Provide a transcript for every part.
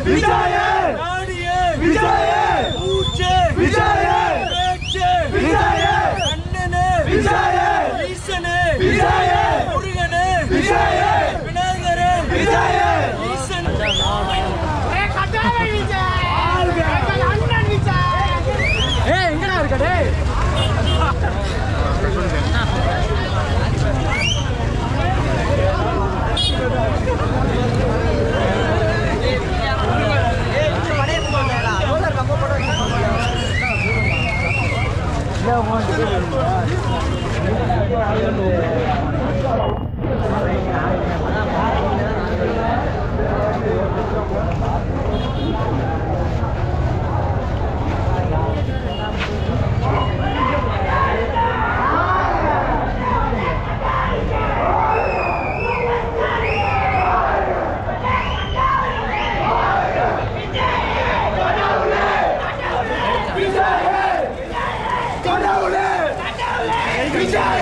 விஜய நாடிய விஜய மூச்சு விஜய பேச்சு விஜய அண்ணனே விஜய ஈசனே விஜய முருகனே விஜய விநாயகரே விஜய ஈசன் கடவுளே விஜய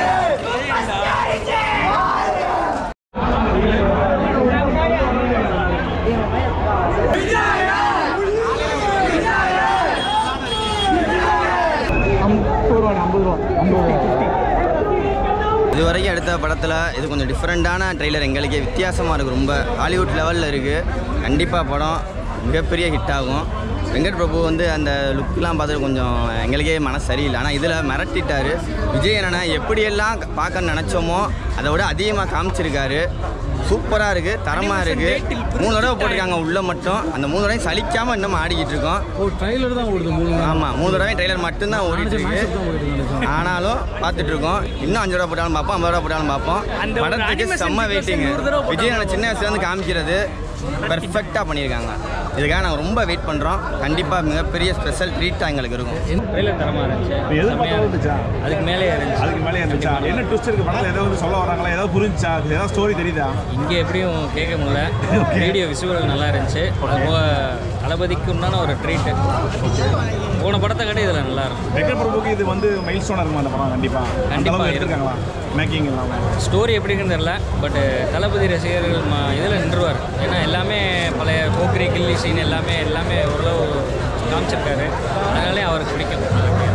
இது வரைக்கும் எடுத்த படத்தில் இது கொஞ்சம் டிஃப்ரெண்ட்டான ட்ரெய்லர் எங்களுக்கே வித்தியாசமாக இருக்குது ரொம்ப ஹாலிவுட் லெவலில் இருக்குது கண்டிப்பாக படம் மிகப்பெரிய ஹிட் ஆகும் வெங்கட் பிரபு வந்து அந்த லுக்லாம் பார்த்துட்டு கொஞ்சம் எங்களுக்கே மனசு சரியில்லை ஆனால் இதில் மிரட்டிட்டாரு விஜய் அண்ணனை எப்படியெல்லாம் பார்க்க நினச்சோமோ அதை விட அதிகமாக காமிச்சிருக்காரு சூப்பராக இருக்குது தரமாக இருக்குது மூணு தடவை போட்டிருக்காங்க உள்ளே மட்டும் அந்த மூணு தடவை சலிக்காமல் இன்னும் ஆடிக்கிட்டு இருக்கோம் ஓ ட்ரைலர் தான் ஓடுது மூணு ஆமாம் மூணு தடவை ட்ரெய்லர் மட்டும்தான் ஓடிட்டு இருக்கு ஆனாலும் பார்த்துட்டு இருக்கோம் இன்னும் அஞ்சு ரூபா போட்டாலும் பார்ப்போம் ஐம்பது ரூபா போட்டாலும் பார்ப்போம் படத்துக்கு செம்ம வெயிட்டிங் விஜய் நான் சின்ன வயசுலேருந்து காமிக்கிறது பெர்ஃபெக்டாக பண்ணியிருக்காங்க இதுக்காக நாங்கள் ரொம்ப வெயிட் பண்ணுறோம் கண்டிப்பாக மிகப்பெரிய ஸ்பெஷல் ட்ரீட்டாக எங்களுக்கு இருக்கும் ட்ரெய்லர் தரமாக இருந்துச்சு செம்மையா இருந்துச்சு. அதுக்கு மேலே இருந்துச்சு அதுக்கு மேலே இருந்துச்சா என்ன ட்விஸ்ட் இருக்கு படத்தில் ஏதாவது சொல்ல வராங்களா ஏதாவது புரிஞ்சா ஏதாவது ஸ்டோரி தெரியுதா இங்கே எப்படியும் கேட்க முடியல வீடியோ விசுவல் நல்லா இருந்துச்சு அது போக தளபதிக்கு உண்டான ஒரு ட்ரீட்டு போன படத்தை காட்டி இதில் நல்லா இருக்கும் வெங்கட் பிரபுக்கு இது வந்து மைல் ஸ்டோனாக இருக்குமா அந்த படம் கண்டிப்பாக கண்டிப்பா கண்டிப்பாக இருக்கும். எடுத்துருக்காங்களா மேக்கிங் இல்லாமல் ஸ்டோரி எப்படின்னு தெரியல பட் தளபதி ரசிகர்கள் ம இதில் நின்றுவார் ஏன்னா எல்லாமே பழைய போக்கிரி கில்லி சீன் எல்லாமே எல்லாமே ஓரளவு காமிச்சிருக்காரு அதனாலே அவருக்கு பிடிக்கும்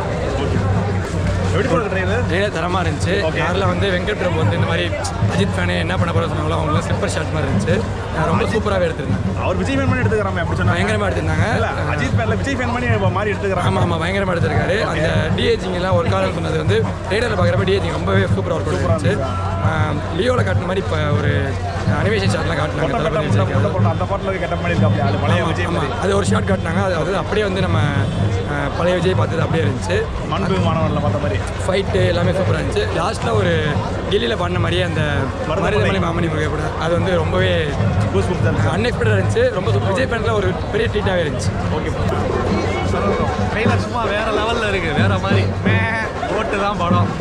எப்படி போடுற ட்ரெயிலர் ட்ரெய்லர் தரமாக இருந்துச்சு Okay. காரில் வந்து வெங்கட் பிரபு வந்து இந்த மாதிரி அஜித் ஃபேனே என்ன பண்ண போகிற சொன்னாங்களோ அவங்களாம் ஸ்லிப்பர் ஷாட் மாதிரி இருந்துச்சு நான் ரொம்ப சூப்பராகவே எடுத்திருந்தேன் அவர் விஜய் ஃபேன் பண்ணி எடுத்துக்கிறாமே அப்படி சொன்னாங்க பயங்கரமாக எடுத்திருந்தாங்க இல்ல அஜித் ஃபேன்ல விஜய் ஃபேன் பண்ணி இப்ப மாதிரி எடுத்துக்கிறாங்க ஆமாம் ஆமாம் பயங்கரமாக எடுத்திருக்காரு அந்த டிஏஜிங் எல்லாம் ஒர்க் ஆகலன்னு சொன்னது வந்து ட்ரெய்லரில் பார்க்குறப்ப டிஏஜிங் ரொம்பவே சூப்பராக ஒர்க் அவுட் இருந்துச்சு லியோவில் காட்டின மாதிரி இப்போ ஒரு அனிமேஷன் ஷாட்லாம் காட்டினாங்க கொட்டை தளபதி கொட்டை விஜய்க்கு. கொட்டை கொட்டை அந்த பாட்டில் கெட்ட மாதிரி இருக்காப்ல அது பழைய ஆமா, விஜய் ஆமா. மாதிரி அது ஒரு ஷாட் காட்டினாங்க அது அது அப்படியே வந்து நம்ம அஹ், பழைய விஜய் பார்த்தது அப்படியே இருந்துச்சு மண்பு மாணவர்ல பார்த்த மாதிரி ஃபைட்டு எல்லாமே சூப்பராக இருந்துச்சு லாஸ்ட்டில் ஒரு கில்லியில் பாடின மாதிரியே அந்த மருதமலை மாமணி முருகை கூட அது வந்து ரொம்பவே கூஸ் கொடுத்தாரு அன்எக்ஸ்பெக்டடாக இருந்துச்சு ரொம்ப சூப்பர் விஜய் ஃபேனில் ஒரு பெரிய ட்ரீட்டாகவே இருந்துச்சு ஓகே ட்ரெய்லர் சும்மா வேற லெவல்ல இருக்கு வேற மாதிரி மே ஓட்டு தான் படம்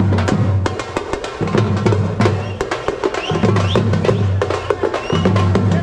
ஆ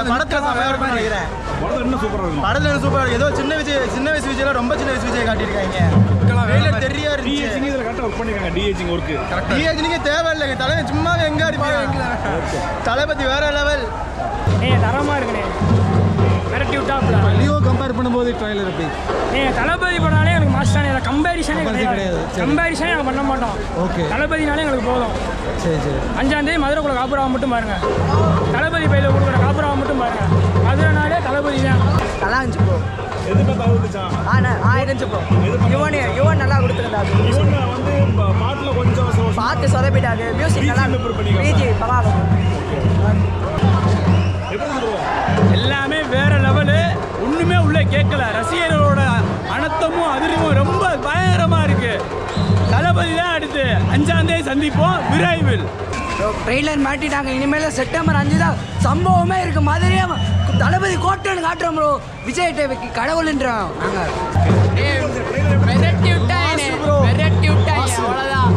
படத்தில் செமையாக இருக்கும்னு நினைக்கிறேன் படத்தில் இன்னும் சூப்பராக இருக்கும் படத்தில் சூப்பர் ஏதோ சின்ன விஜய் சின்ன வயசு விஜய்லாம் ரொம்ப சின்ன வயசு விஜய் காட்டியிருக்காங்க ட்ரெய்லர் தெரியா டிஏஜிங் இருந்துச்சு இதில் கரெக்டாக ஒர்க் பண்ணிருக்காங்க டிஏஜிங் ஒர்க்கு டிஹெச்னிக்கே தேவையில்லைங்க தலைவன் சும்மா எங்க அடிப்பாங்க தளபதி வேற லெவல் ஏ தரமாக இருக்குண்ணே மிரட்டி விட்டாப்ல லியோ கம்பேர் பண்ணும்போது ட்ரெய்லர் எப்படி ஏ தளபதி படம்னாலே எனக்கு மாஸ்டானே இல்லை கம்பேரிஷனே கிடையாது. கிடையாது சரி. கம்பேரிஷனே நாங்கள் பண்ண மாட்டோம் ஓகே தளபதினாலே எங்களுக்கு போதும் சரி சரி அஞ்சாம் தேதி மதுரை குள்ள காப்புராவை மட்டும் பாருங்க தளபதி பையில கொடுக்குற காப்புராவை மட்டும் பாருங்க மதுரைனாலே தளபதி தான் நல்லா இருந்துச்சு ப்ரோ எதிர்பார்த்து அழுதுச்சா ஆனா ஆ இருந்துச்சு ப்ரோ யுவன் யுவன் நல்லா கொடுத்துருந்தாரு இவங்க வந்து ப- பாட்டுல கொஞ்சம் சொ- பாட்டு சொதப்பிட்டாரு மியூசிக் நல்லா BGM improve பண்ணிக்கலாம். பிஜி பரவாயில்ல எப்படி இருக்கு bro? எல்லாமே வேற லெவலு ஒண்ணுமே உள்ள கேட்கல ரசிகர்களோட அனத்தமும் அதிர்வும் ரொம்ப பயங்கரமா இருக்கு தளபதி தான் அடுத்து அஞ்சாம் தேதி சந்திப்போம் விரைவில் ட்ரெய்லர் மாட்டிட்டாங்க இனிமேல் செப்டம்பர் அஞ்சு தான் சம்பவமே இருக்கு மதுரையே தளபதி கோட்டைன்னு காட்டுறோம் ப்ரோ விஜய் டிவிக்கு கடவுள்ன்றோம் நாங்கள் விரட்டி விட்டாங்க விரட்டி விட்டாங்க அவ்வளோதான்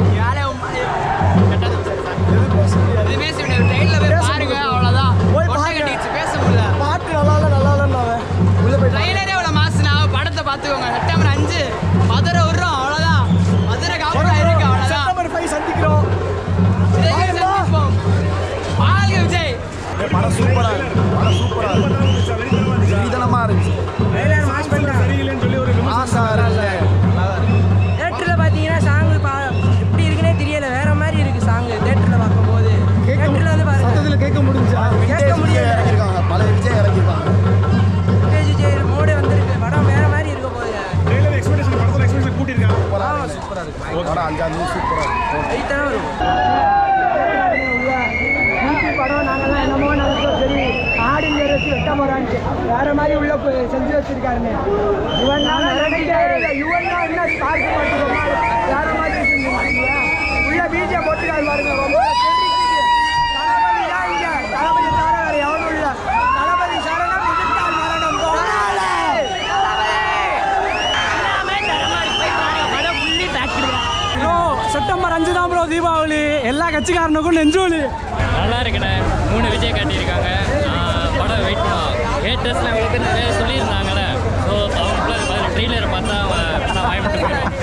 எதுவுமே சொல்ல ட்ரெயினில் போய் பாருங்க அவ்வளோதான் கொட்டை கட்டிடுச்சு பேச முடியல பாட்டு நல்லா இல்லை நல்லா இல்லைன்னு உள்ள போய் ட்ரெய்லரே அவ்வளோ மாசுனா படத்தை பார்த்துக்கோங்க செப்டம்பர் அஞ்சு மதுரை விடுறோம் அவ்வளோதான் மதுரை காப்பா இருக்கு அவ்வளோதான் செப்டம்பர் ஃபைவ் சந்திக்கிறோம் விஜய் சந்திப்போம். வாழ்க விஜய் படம் சூப்பரா இருக்கு படம் சூப்பரா இருக்கு எதிர்பார்த்தா இருந்துச்சா? வெறித்தனமா இருந்துச்சா? இதனமா இருந்துச்சு சரியில்லைன்னு சொல்லி ஒரு விமர்சனம் ஆசா இல்லை தேட்டரில் பார்த்தீங்கன்னா சாங் பா எப்படி இருக்குன்னே தெரியல வேற மாதிரி இருக்கு சாங் தேட்டரில் பார்க்கும்போது தேட்டரில் வந்து பாருங்க சத்தத்தில் கேட்க முடிஞ்சா கேட்க முடியல. இறக்கிருக்காங்க பல விஜய் இறக்கிருக்காங்க விஜய் விஜய் மோடு வந்திருக்கு படம் வேற மாதிரி இருக்க போகுது trailer expectation படத்தோட expectation கூட்டியிருக்காங்க. சூப்பரா இருக்கு சூப்பரா இருக்கு படம் அஞ்சாம் தேதி சூப்பரா இருக்கு வெயிட்டான வரும் படம் நாங்கெல்லாம் என்னமோ நினைச்சோம் சரி ஆடிங்க வச்சு வெட்ட போறான்னு வேற மாதிரி உள்ள போய் செஞ்சு வச்சிருக்காருங்க யுவன் யுவன் தான் என்ன ஸ்டார்ட் பண்ணிட்டு வேற மாதிரி செஞ்சுருக்கீங்க உள்ள பீஜை போட்டுக்காரு பாருங்க ரொம்ப தெரிஞ்சுக்கிது. தளபதி தான் இங்க தளபதி தவிர வேற எவனும் இல்ல தளபதி சரணம் எதிர்த்தால் மரணம் ப்ரோ செப்டம்பர் அஞ்சு தான் ப்ரோ தீபாவளி எல்லா கட்சிக்காரனுக்கும் நெஞ்சோலி நல்லா இருக்குண்ணே மூணு விஜய் காட்டியிருக்காங்க ஆஹ் படம் வெயிட் பண்ணுவோம் ஹேட்டர்ஸ்லாம் இவ்வளோ பேர் நிறைய சொல்லியிருந்தாங்கல்ல ஸோ அவங்களுக்குள்ள ட்ரெய்லரை பார்த்தா அவன் நான் வாய்ப்பு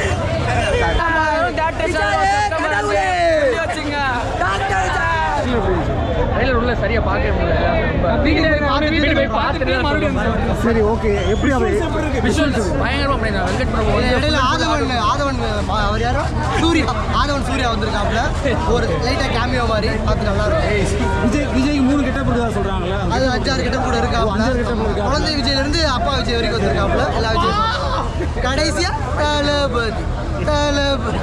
ட்ரெய்லர் உள்ள சரியாக பார்க்க முடியல சரி ஓகே எப்படி அவர் விஷுவல்ஸ் பயங்கரமாக பண்ணியிருந்தாங்க வெங்கட் பிரபு வந்து இடையில ஆதவன் ஆதவன் அவர் யாரோ சூர்யா ஆதவன் சூர்யா வந்திருக்காப்ல ஒரு லைட்டா கேமியோ மாதிரி பார்த்து நல்லா இருக்கும் விஜய் விஜய்க்கு மூணு கெட்ட போடுறதா சொல்றாங்களா அது அஞ்சாறு கெட்ட போட இருக்காப்ல குழந்தை விஜய்ல இருந்து அப்பா விஜய் வரைக்கும் வந்திருக்காப்ல எல்லா விஜய் கடைசியா தளபதி தளபதி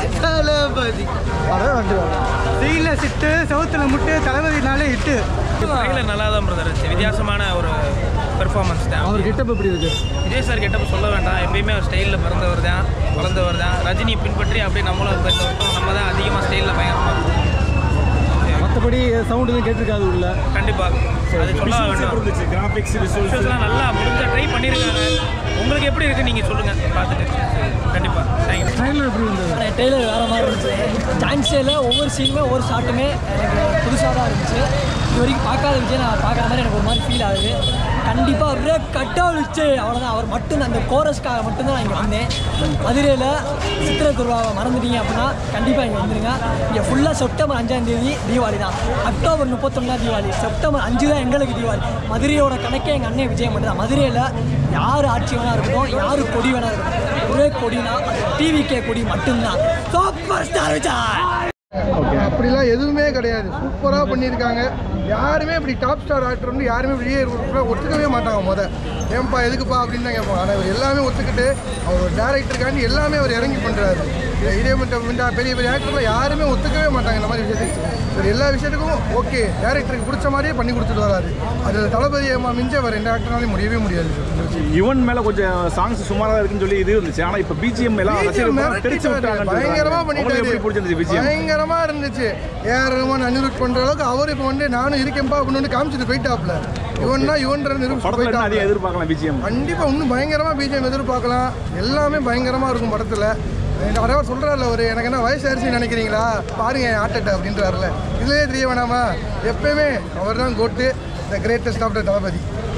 தளபதி அதான் வந்து வெயில சிட்டு சவுத்துல முட்டு தளபதினாலே இட்டு ட்ரெய்லர் நல்லா தான் பிரதர் இருந்துச்சு வித்தியாசமான ஒரு பெர்ஃபார்மன்ஸ் தான் அவர் கெட்டப் எப்படி இருக்கு விஜய் சார் கெட்டப் சொல்ல வேண்டாம் எப்பயுமே அவர் ஸ்டைலில் பிறந்தவர் தான் வளர்ந்தவர் தான் ரஜினி பின்பற்றி அப்படியே நம்மளும் இந்த வருஷம் நம்ம தான் அதிகமாக ஸ்டைலில் பயங்கரமாக இருக்கும் மற்றபடி சவுண்ட் எதுவும் கேட்டிருக்காது உள்ள கண்டிப்பாக அது சொல்ல Visuals எப்படி வேண்டாம் இருந்துச்சு? graphics, visuals. விஷுவல்ஸ்லாம் நல்லா முடிஞ்ச ட்ரை பண்ணியிருக்காங்க உங்களுக்கு எப்படி இருக்கு நீங்கள் சொல்லுங்கள் பார்த்துட்டு கண்டிப்பாக தேங்க்யூ ட்ரெயிலர் எப்படி இருந்தது டெய்லர் வேற மாதிரி இருந்துச்சு சான்ஸேல ஒவ்வொரு சீனுமே ஒவ்வொரு ஷாட்டுமே எனக்கு புதுசாக தான் இருந்துச்சு இது வரைக்கும் பார்க்காத விஜய் நான் பார்க்குற மாதிரி எனக்கு ஒரு மாதிரி ஃபீல் ஆகுது கண்டிப்பாக ஒரே கட்டாக வச்சு அவ்வளோதான் அவர் மட்டும் அந்த கோரஸ்க்காக மட்டும்தான் நான் இங்கே வந்தேன் மதுரையில் சித்திரை திருவிழாவை மறந்துட்டீங்க அப்படின்னா கண்டிப்பாக இங்கே வந்துருங்க இங்கே ஃபுல்லாக செப்டம்பர் அஞ்சாம் தேதி தீபாவளி தான் அக்டோபர் முப்பத்தொன்னா தீபாவளி செப்டம்பர் அஞ்சு தான் எங்களுக்கு தீபாவளி மதுரையோட கணக்கே எங்கள் அண்ணன் விஜய் மட்டும் தான் மதுரையில் யார் ஆட்சி வேணா இருக்கட்டும் யார் கொடி வேணா இருக்கட்டும் ஒரே கொடினா அது டிவிகே கொடி மட்டும்தான் சூப்பர் ஸ்டார் விஜய் அப்படிலாம் எதுவுமே கிடையாது சூப்பராக பண்ணியிருக்காங்க யாருமே இப்படி டாப் ஸ்டார் ஆக்டர் வந்து யாருமே வெளியே இருக்கிற ஒத்துக்கவே மாட்டாங்க முத ஏன்பா எதுக்குப்பா அப்படின்னு தான் கேட்பாங்க ஆனால் இவர் எல்லாமே ஒத்துக்கிட்டு அவர் ஒரு டேரக்டருக்காண்டி எல்லாமே அவர் இறங்கி பண்ணுறாரு இதே மட்டும் இந்த பெரிய பெரிய ஆக்டர்லாம் யாருமே ஒத்துக்கவே மாட்டாங்க இந்த மாதிரி விஷயத்துக்கு இவர் எல்லா விஷயத்துக்கும் ஓகே டேரக்டருக்கு பிடிச்ச மாதிரியே பண்ணி கொடுத்துட்டு வராரு அதில் தளபதி அம்மா மிஞ்ச அவர் ரெண்டு ஆக்டர்னாலையும் முடியவே முடியாது யுவன் மேல கொஞ்சம் சாங்ஸ் சுமாரா தான் இருக்குன்னு சொல்லி இது இருந்துச்சு ஆனா இப்ப பிஜிஎம் எல்லாம் ரசிகர்கள் தெரிச்சு விட்டாங்கன்னு பயங்கரமா சொல்றாங்க. உங்களுக்கு எப்படி பிடிச்சிருந்துச்சு பண்ணிட்டாரு பிஜிஎம் பயங்கரமா இருந்துச்சு ஏஆர் ரஹ்மான் அனிருத் பண்ற அளவுக்கு அவர் இப்போ வந்து நானும் இருக்கேன்பா அப்படின்னு வந்து காமிச்சிட்டு போயிட்டாப்ல இவன்னா இவன்ற நிரூபிச்சு படத்துல என்ன அதிகம் போயிட்டாப்ல எதிர்பார்க்கலாம் பிஜிஎம் கண்டிப்பா இன்னும் பயங்கரமா பிஜிஎம் எதிர்பார்க்கலாம் எல்லாமே பயங்கரமா இருக்கும் படத்துல அதாவது சொல்றாருல ஒரு எனக்கு என்ன வயசு ஆயிடுச்சுன்னு நினைக்கிறீங்களா பாருங்க என் ஆட்டத்தை அப்படின்றாருல இதுலயே தெரிய வேணாமா எப்பயுமே அவர் தான் கோட்டு the greatest of the Thalapathy